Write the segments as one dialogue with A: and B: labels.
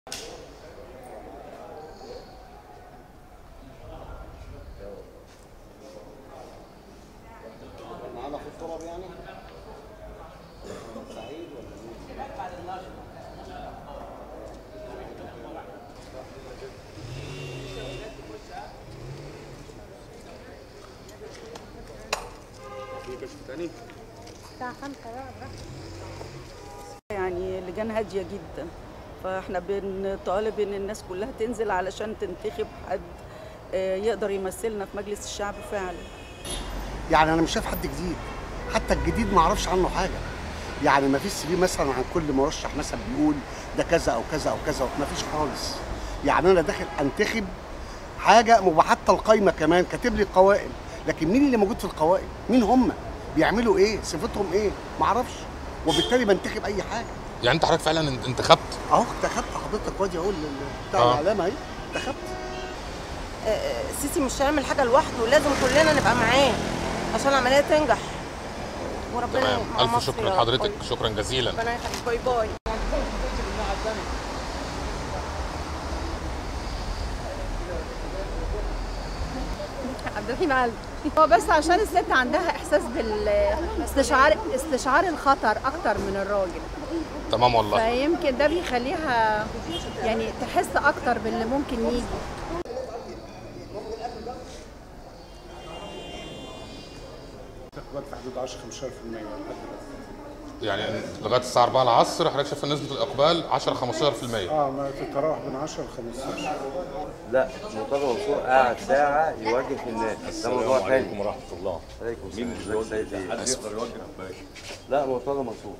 A: معانا في الطلب يعني سعيد ولا مين؟
B: في كشف تاني
C: الساعة 5 بقى براحتك.
D: يعني لجان هادية جدا فاحنا بنطالب ان الناس كلها تنزل علشان تنتخب حد آه، يقدر يمثلنا في مجلس الشعب فعلا
A: يعني انا مش شايف حد جديد حتى الجديد ما اعرفش عنه حاجه يعني ما فيش سي مثلا عن كل مرشح مثلا بيقول ده كذا او كذا او كذا ما فيش خالص يعني انا داخل انتخب حاجه وحتى القايمه كمان كاتب لي القوائم لكن مين اللي موجود في القوائم مين هم بيعملوا ايه صفتهم ايه ما اعرفش وبالتالي بنتخب اي حاجه
B: يعني انت حضرتك فعلا انتخبت
A: اهو انتخبت حضرتك وادي اهو ال- بتاع
B: آه.
A: الاعلام اهي انتخبت
E: السيسي مش هيعمل حاجه لوحده لازم كلنا نبقى معاه عشان العمليه تنجح وربنا
B: تمام
E: مع
B: الف
E: مصر
B: شكر
E: يا رب.
B: لحضرتك شكرا جزيلا
E: ربنا يخليك باي باي
C: عبد الرحيم قلب هو بس عشان الست عندها احساس بالاستشعار استشعار الخطر اكتر من الراجل
B: تمام والله
C: فيمكن ده بيخليها يعني تحس اكتر باللي ممكن يجي
A: انتخابات في حدود 10 15% لحد
B: يعني لغايه الساعه 4 العصر حضرتك شايف نسبه الاقبال 10 15%
A: اه ما تتراوح من 10 ل 15
F: لا مرتضى منصور قاعد ساعة يوجه الناس ده موضوع تاني
G: عليكم ورحمة الله
F: عليكم
G: مين
F: السلام
G: اللي
F: ازيك سيد
G: حد
F: ايه؟
G: يقدر يوجه باشا
F: لا مرتضى منصور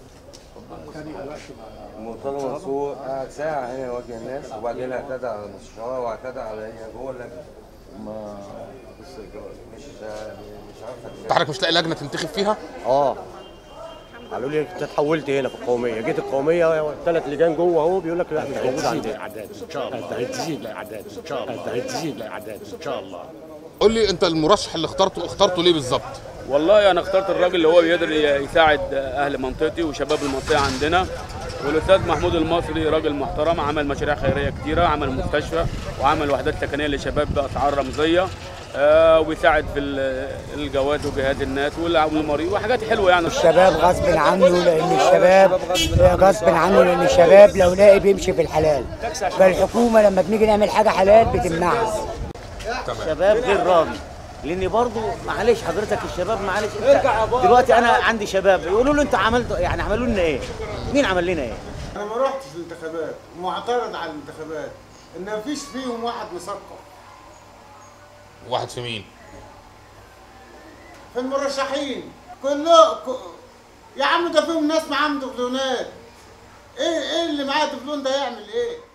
F: مرتضى منصور قاعد ساعة هنا يوجه الناس وبعدين اعتدى على المستشارة واعتدى على هي جوه اللجنة ما بس مش مش عارفة
B: انت حضرتك مش لاقي لجنه تنتخب فيها
H: اه قالوا لي انت اتحولت هنا في القوميه جيت القوميه ثلاث لجان جوه اهو بيقول لك لا مش موجود عندنا
G: الاعداد ان شاء الله هتزيد الاعداد ان شاء الله هتزيد الاعداد ان شاء الله
B: قول لي انت المرشح اللي اخترته اخترته ليه بالظبط
I: والله انا اخترت الراجل اللي هو بيقدر يساعد اهل منطقتي وشباب المنطقه عندنا والاستاذ محمود المصري راجل محترم عمل مشاريع خيريه كتيره عمل مستشفى وعمل وحدات سكنيه للشباب باسعار رمزيه آه وبيساعد في ال- الجواز وجهاد الناس والمريض وحاجات حلوه يعني
J: الشباب غصب عنه لان الشباب غصب عنه لان الشباب لو لاقي بيمشي في الحلال فالحكومه لما بنيجي نعمل حاجه حلال بتمنعها
K: شباب غير راضي لان برضو معلش حضرتك الشباب معلش انت دلوقتي انا عندي شباب يقولوا له انت عملت يعني عملوا لنا ايه؟ مين عمل لنا ايه؟
L: انا ما رحتش الانتخابات ومعترض على الانتخابات ان مفيش فيهم واحد مثقف
B: واحد في مين
L: في المرشحين كله ك... يا عم ده فيهم ناس معاهم دبلونات ايه ايه اللي معاه دبلون ده يعمل ايه